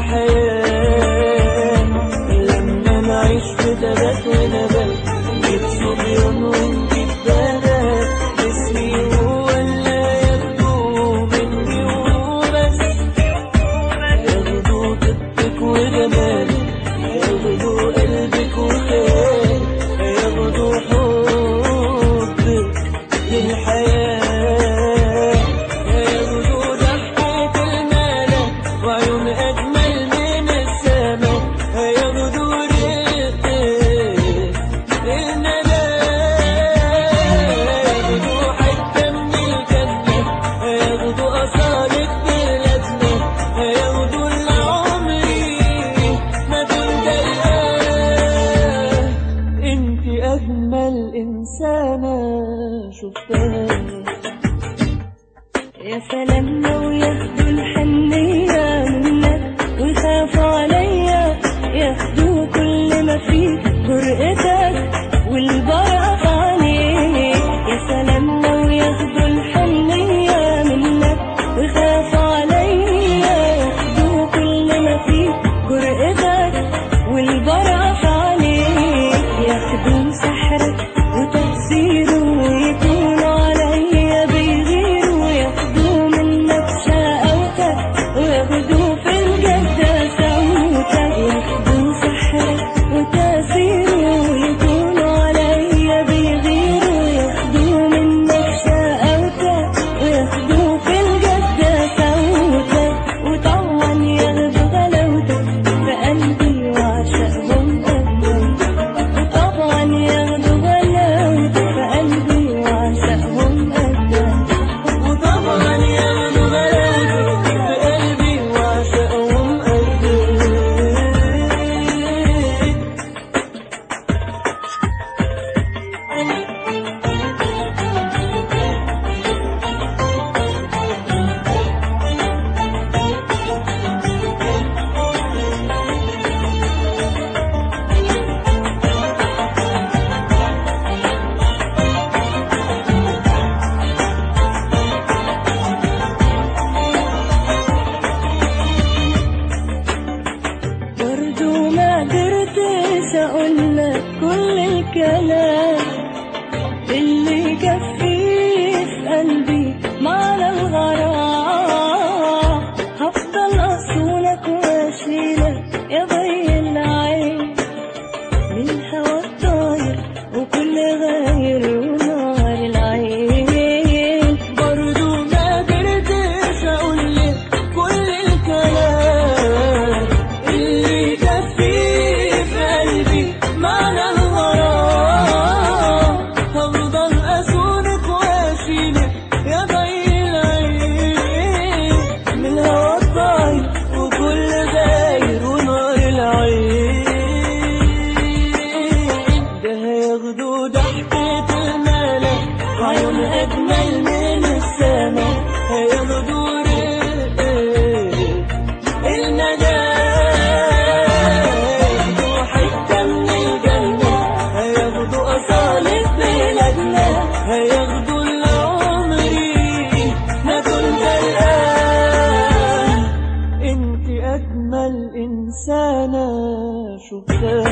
الحياة لما نعيش في تبات ونبات نجيب صبيان ونجيب بنات اسمي هو اللي ياخدوه مني وبس ياخدوا طبك وجمالك ياخدوا قلبك وخيالك ياخدوا حبك للحياة ياخدوا ضحكة الملك وعيون أجمل من السماء ياخدوا رقك الندى ياخدوا حتة من الجنة ياخدوا أصالة بلادنا ياخدوا العمري ما كنت الآن انت أجمل إنسانة شفتها يا سلام لو ياخدوا الحنية منك ويخافوا عليا ياخدوا كل ما فيه جرأتك والبرقة في عينيك يا سلام لو ياخدوا الحنية منك ويخافوا عليا ياخدوا كل ما فيه جرأتك والبرقة في عينيك ياخدوا سحرك وتأثيره ويكونوا عليا بيغيروا وياخدوا منك شقاوتك وياخدوا في الجدة سوتك ياخدوا سحرك وتأثيره ويكونوا عليا بيغيروا وياخدوا منك شقاوتك وياخدوا في الجدة سوتك وطبعا ياخدوا غلاوتك في قلبي وعشقهم قدك وطبعا ياخدوا غلاوتك في قلبي وعشقهم قدك وطبعا ياخدوا بلادك في قلبي وعشقهم قدك برضو ما قدرتش اقولك كل الكلام اللي يكفيه في قلبي معنى الغرام هفضل اصونك واشيلك يا ضي العين من هوا الطاير وكل غير ونار العين برضو ما قدرتش اقولك كل الكلام اللي يكفيه في قلبي معنى الغرام هفضل اسونك واشيلك يا ضي العين من هوا الطاير وكل غير ونار العين ده هياخدوا ضحكة الملك وعيون أجمل من السماء هياخدوا رقك النجاة هياخدوا حتة من الجنة هياخدوا أصالة بلادنا هياخدوا العمري ما كنت الآن انت أجمل إنسانة شفتها